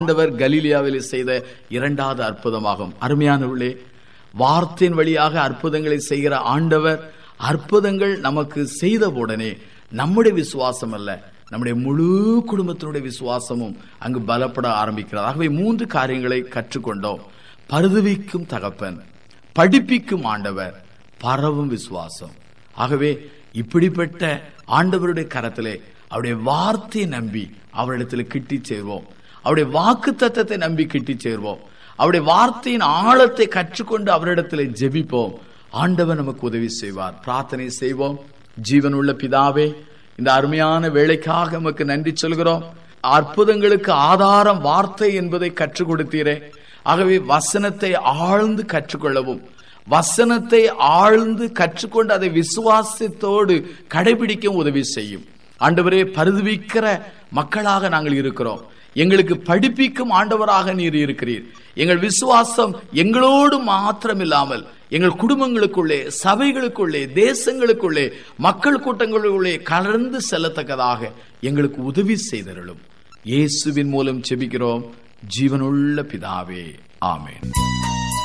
ஆண்டவர் கலீலியாவில் செய்த இரண்டாவது அற்புதமாகும் அருமையானவர்களே வார்த்தையின் வழியாக அற்புதங்களை செய்கிற ஆண்டவர் அற்புதங்கள் நமக்கு செய்த உடனே நம்முடைய விசுவாசம் அல்ல நம்முடைய முழு குடும்பத்தினுடைய விசுவாசமும் அங்கு பலப்பட ஆரம்பிக்கிறது ஆகவே மூன்று காரியங்களை கற்றுக்கொண்டோம் பருதுவிக்கும் தகப்பன் படிப்பிக்கும் ஆண்டவர் பரவும் விசுவாசம் ஆகவே இப்படிப்பட்ட ஆண்டவருடைய கரத்திலே அவருடைய வார்த்தையை நம்பி அவரிடத்தில் கிட்டி சேர்வோம் அவருடைய வாக்கு தத்தத்தை நம்பி கிட்டி சேர்வோம் அவருடைய வார்த்தையின் ஆழத்தை கற்றுக்கொண்டு அவரிடத்தில் ஜெபிப்போம் ஆண்டவர் நமக்கு உதவி செய்வார் பிரார்த்தனை செய்வோம் ஜீவனுள்ள பிதாவே இந்த அருமையான வேலைக்காக நமக்கு நன்றி சொல்கிறோம் அற்புதங்களுக்கு ஆதாரம் வார்த்தை என்பதை கற்றுக் கொடுத்தீரே ஆகவே வசனத்தை ஆழ்ந்து கற்றுக்கொள்ளவும் வசனத்தை ஆழ்ந்து கற்றுக்கொண்டு அதை விசுவாசத்தோடு கடைபிடிக்க உதவி செய்யும் ஆண்டவரே பருதுவிக்கிற மக்களாக நாங்கள் இருக்கிறோம் எங்களுக்கு படிப்பிக்கும் ஆண்டவராக நீர் இருக்கிறீர் எங்கள் விசுவாசம் எங்களோடு மாத்திரமில்லாமல் எங்கள் குடும்பங்களுக்குள்ளே சபைகளுக்குள்ளே தேசங்களுக்குள்ளே மக்கள் கூட்டங்களுக்குள்ளே கலந்து செல்லத்தக்கதாக எங்களுக்கு உதவி செய்தருளும் இயேசுவின் மூலம் செபிக்கிறோம் ஜீவனுள்ள பிதாவே ஆமேன்